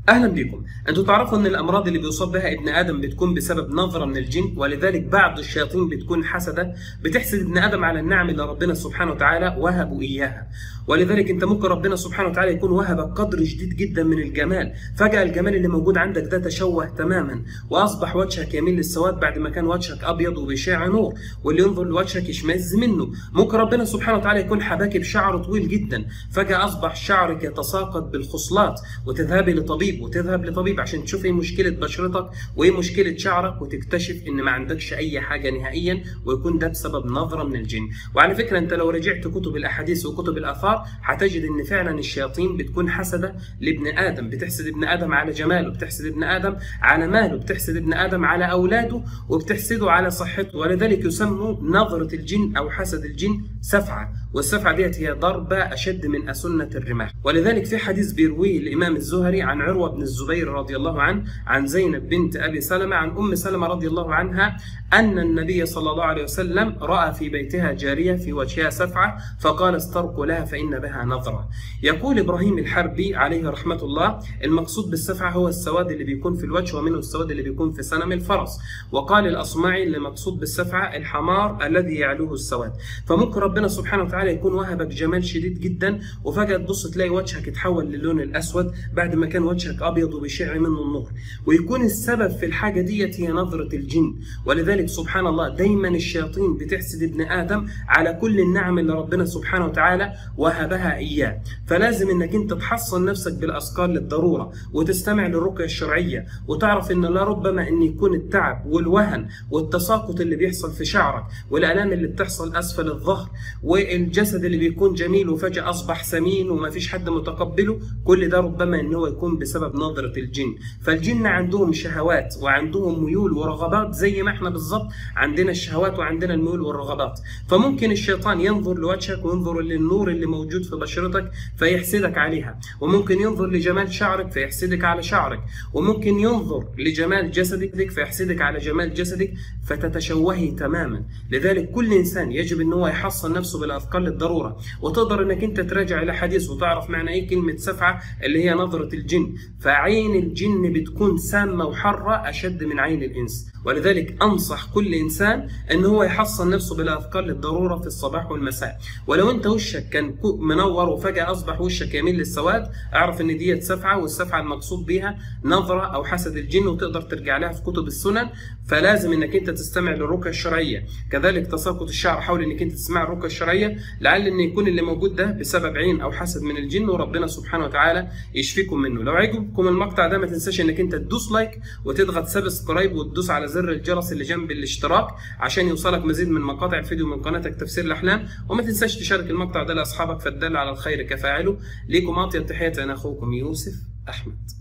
اهلا بكم انتوا تعرفوا ان الامراض اللي بيصاب بها ابن ادم بتكون بسبب نظره من الجن ولذلك بعض الشياطين بتكون حسده بتحسد ابن ادم على النعم اللي ربنا سبحانه وتعالى وهبه اياها ولذلك انت ممكن ربنا سبحانه وتعالى يكون وهبك قدر شديد جدا من الجمال فجاه الجمال اللي موجود عندك ده تشوه تماما واصبح وجهك يميل للسواد بعد ما كان وجهك ابيض وبيشع نور واللي ينظر لوجهك يشمئز منه ممكن ربنا سبحانه وتعالى يكون حباك بشعر طويل جدا فجاه اصبح شعرك يتساقط بالخصلات وتذهبي لطبيب وتذهب لطبيب عشان تشوف ايه مشكله بشرتك وايه مشكله شعرك وتكتشف ان ما عندكش اي حاجه نهائيا ويكون ده بسبب نظره من الجن وعلى فكره انت لو رجعت كتب الاحاديث وكتب الاثار هتجد ان فعلا الشياطين بتكون حسده لابن ادم بتحسد ابن ادم على جماله بتحسد ابن ادم على ماله بتحسد ابن ادم على اولاده وبتحسده على صحته ولذلك يسموا نظره الجن او حسد الجن سفعه والسفعه ديت هي ضربه اشد من اسنه الرماح ولذلك في حديث بيرويه الامام الزهري عن عروه بن الزبير رضي الله عنه عن زينب بنت ابي سلمه عن ام سلمه رضي الله عنها ان النبي صلى الله عليه وسلم راى في بيتها جاريه في وجهها سفعه فقال استرقوا لها فان بها نظره. يقول ابراهيم الحربي عليه رحمه الله المقصود بالسفعه هو السواد اللي بيكون في الوجه ومنه السواد اللي بيكون في سنم الفرس وقال الاصمعي اللي مقصود بالسفعه الحمار الذي يعلوه السواد فممكن ربنا سبحانه وتعالى يكون وهبك جمال شديد جدا وفجاه تبص تلاقي وجهك اتحول للون الاسود بعد ما كان وجهك ابيض وبيشع منه النور ويكون السبب في الحاجه ديت هي نظره الجن ولذلك سبحان الله دايما الشياطين بتحسد ابن ادم على كل النعم اللي ربنا سبحانه وتعالى وهبها اياه فلازم انك انت تحصن نفسك بالاذكار للضروره وتستمع للرقيه الشرعيه وتعرف ان لا ربما ان يكون التعب والوهن والتساقط اللي بيحصل في شعرك والالام اللي بتحصل اسفل الظهر والجسد اللي بيكون جميل وفجاه اصبح سمين وما فيش حد متقبله كل ده ربما ان هو يكون بسبب نظره الجن فالجن عندهم شهوات وعندهم ميول ورغبات زي ما احنا بالظبط عندنا الشهوات وعندنا الميول والرغبات فممكن الشيطان ينظر لوجهك وينظر للنور اللي موجود في بشرتك فيحسدك عليها وممكن ينظر لجمال شعرك فيحسدك على شعرك وممكن ينظر لجمال جسدك فيحسدك على جمال جسدك فتتشوهي تماما لذلك كل انسان يجب ان هو يحصن نفسه بالاذكار للضروره وتقدر انك انت تراجع الاحاديث وتعرف معنى ايه كلمه سفعه اللي هي نظره الجن فعين الجن بتكون سامه وحاره اشد من عين الانس ولذلك انصح كل انسان ان هو يحصن نفسه بالاذكار للضروره في الصباح والمساء ولو انت وشك كان منور وفجاه اصبح وشك يميل للسواد اعرف ان ديت سفعه والسفعه المقصود بيها نظره او حسد الجن وتقدر ترجع لها في كتب السنن فلازم انك انت تستمع للرقيه الشرعيه كذلك تساقط الشعر حاول انك انت تسمع الرقيه الشرعيه لعل ان يكون اللي موجود ده بسبب عين او حسد من الجن وربنا سبحانه وتعالى يشفيكم منه لو عجبكم المقطع ده ما تنساش انك انت تدوس لايك وتضغط سبسكرايب وتدوس على زر الجرس اللي جنب الاشتراك عشان يوصلك مزيد من مقاطع الفيديو من قناتك تفسير الاحلام وما تنساش تشارك المقطع ده لاصحابك فالدل على الخير كفاعله ليكم اطيب تحياتي انا اخوكم يوسف احمد